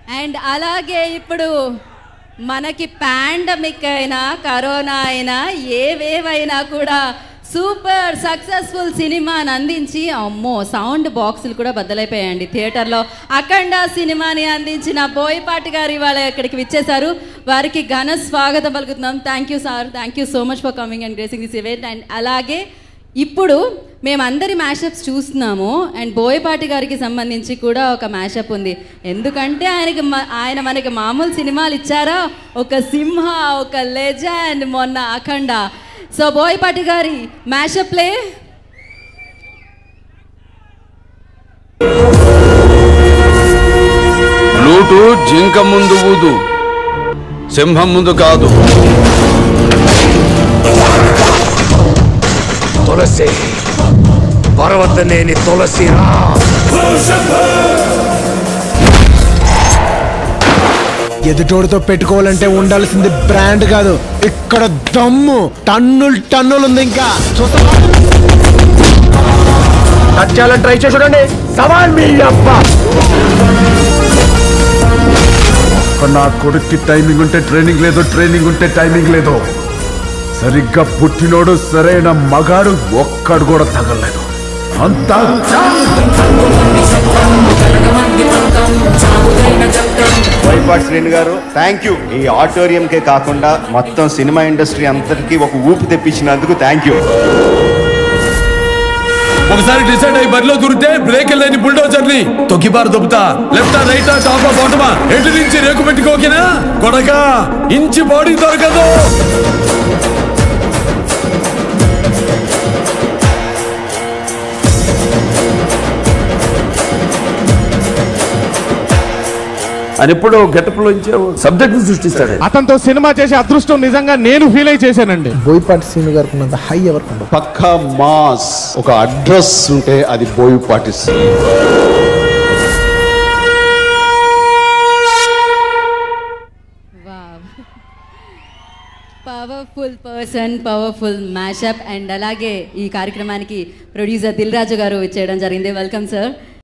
and అలాగే ఇప్పుడు మనకి పాండమిక్ అయినా కరోనా అయినా ఏవేవైనా కూడా సూపర్ సక్సెస్ఫుల్ సినిమాని అందించి అమ్మో సౌండ్ బాక్సులు కూడా బద్దలైపోయాయండి థియేటర్లో అఖండ సినిమాని అందించిన బోయపాటి గారు ఇవాళ ఇక్కడికి విచ్చేశారు వారికి ఘన స్వాగతం పలుకుతున్నాం thank you sir thank you so much for coming and gracing this event and అలాగే ఇప్పుడు మేమందరి మ్యాషప్స్ చూస్తున్నాము అండ్ బోయపాటి గారికి సంబంధించి కూడా ఒక మ్యాషప్ ఉంది ఎందుకంటే ఆయనకి మ- ఆయన మనకి మామూలు సినిమాలు ఇచ్చారా ఒక సింహ ఒక లెజెండ్ మొన్న అఖండ సో బోయపాటి గారి మ్యాషప్ ప్లే లూటు జింక ముందు ఊదు సింహం ముందు కాదు తులసి పర్వతనేని తులసిరా ఎదుటోడితో పెట్టుకోవాలంటే ఉండాల్సింది బ్రాండ్ కాదు ఇక్కడ దమ్ము టన్నులు టన్నులు ఉంది ఇంకా చేయాలని ట్రై చేసి చూడండి సవాల్ మీ అప్ప నా కొడుక్కి టైమింగ్ ఉంటే ట్రైనింగ్ లేదు ట్రైనింగ్ ఉంటే టైమింగ్ లేదు సరిగ్గా పుట్టినోడు సరైన మగాడు ఒక్కడు కూడా తగలలేదు అంతా బోయపాటి శ్రేణు గారు థ్యాంక్ యూ ఈ ఆడిటోరియం కే కాకుండా మొత్తం సినిమా ఇండస్ట్రీ అంతటికి ఒక ఊపు తెప్పించినందుకు థ్యాంక్ యూ ఒకసారి డిసైడ్ అయ్యి బరిలో దూరితే బ్రేక్ లేని బుల్డోజర్ ని తొక్కిబారు దొబ్బుతా లెఫ్ట్ రైట్ టాప్ బాటమా ఎటు నుంచి రేకు పెట్టుకోకినా కొడక ఇంచి బాడీ దొరకదు అని ఎప్పుడో గెటప్ లోంచి సబ్జెక్ట్ సృష్టిస్తాడు అతనితో సినిమా చేసే అదృష్టం నిజంగా నేను ఫీల్ అయి చేశానండి బోయపాటి సీన్ గారికి ఉన్నంత హై ఎవరికి ఉండదు పక్కా మాస్ ఒక అడ్రస్ ఉంటే అది Boyapati powerful person powerful mashup and అలాగే ఈ కార్యక్రమానికి ప్రొడ్యూసర్ దిల్ రాజు గారు ఇచ్చేయడం జరిగింది వెల్కమ్ సార్